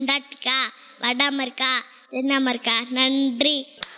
Antarctica வட America தென் America நன்றி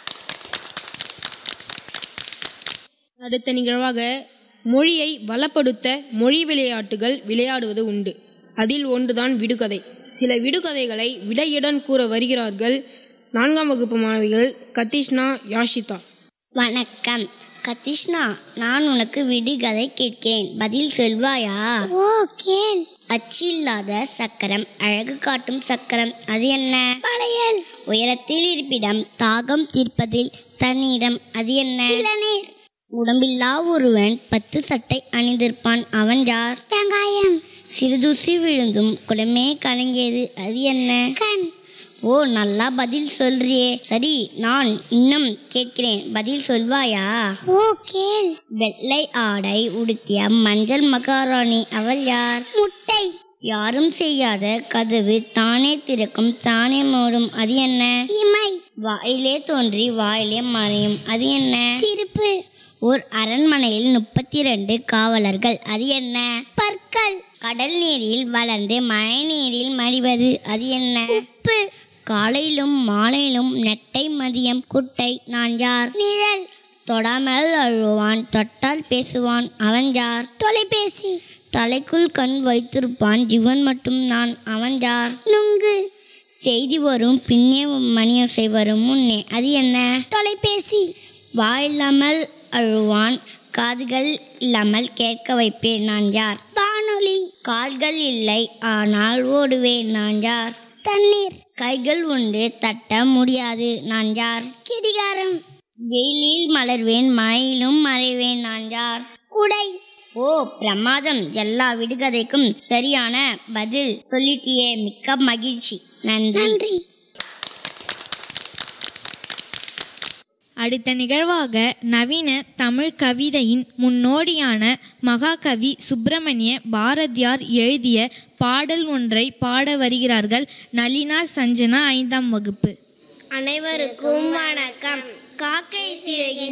அடுத்த நிகழ்வாக மொழியை வளப்படுத்த மொழி விளையாட்டுகள் விளையாடுவது உண்டு அதில் ஒன்றுதான் விடுகதை சில விடுகதைகளை விடையுடன் கூற வருகிறார்கள் நான்காம் வகுப்பு மாணவிகள் கத்திஷ்னா யாஷிதா வணக்கம் கதிஷ்ணா நான் உனக்கு விடுகதை கேட்கிறேன் பதில் சொல்வாயா ஓ கேள் அச்சு இல்லாத சக்கரம் அழகு காட்டும் சக்கரம் அது என்ன படையல் உயரத்தில் இருப்பிடம் தாகம் தீர்ப்பதில் தண்ணீரம் அது என்ன இளநீர் உடம்பில்லா ஒருவன் பத்து சட்டை அணிந்திருப்பான் அவன் யார் வெங்காயம் சிறுதூசி விழுந்தும் குடமே கலங்கியது அது என்ன கண் ஓ நல்லா பதில் சொல்றியே சரி நான் இன்னும் கேட்கிறேன் பதில் சொல்வாயா ஓ கேள் வெள்ளை ஆடை உடுத்திய மஞ்சள் மகாராணி அவள் யார் முட்டை யாரும் செய்யாத கதவு தானே திறக்கும் தானே மூடும் அது என்ன இமை வாயிலே தோன்றி வாயிலே மறையும் அது என்ன சிரிப்பு ஓர் அரண்மனையில் முப்பத்தி ரெண்டு காவலர்கள் அது என்ன பற்கள் கடல் நீரில் வளர்ந்து மழை நீரில் மடிவது அது என்ன உப்பு காலையிலும் மாலையிலும் நெட்டை மதியம் குட்டை நான் யார் நிழல் தொடாமல் அழுவான் தொட்டால் பேசுவான் அவன் யார் தொலைபேசி தலைக்குள் கண் வைத்திருப்பான் ஜீவன் மட்டும் நான் அவன் யார் நுங்கு செய்தி வரும் பின்னே மணியோசை வரும் முன்னே அது என்ன தொலைபேசி வாயில்லாமல் அழுவான் காதுகள் இல்லாமல் கேட்க வைப்பேன் நான் யார் வானொலி கால்கள் இல்லை ஆனால் ஓடுவேன் நான் யார் தண்ணீர் கைகள் உண்டு தட்ட முடியாது நான் யார் கிடிகாரம் வெயிலில் மலர்வேன் மழையிலும் மறைவேன் நான் யார் குடை ஓ பிரமாதம் எல்லா விடுகதைக்கும் சரியான பதில் சொல்லிட்டியே மிக்க மகிழ்ச்சி நன்றி அடுத்த நிகழ்வாக நவீன தமிழ் கவிதையின் முன்னோடியான மகாகவி சுப்பிரமணிய பாரதியார் எழுதிய பாடல் ஒன்றை பாட வருகிறார்கள் நளினா சஞ்சனா ஐந்தாம் வகுப்பு அனைவருக்கும் வணக்கம் காக்கை சிறகின்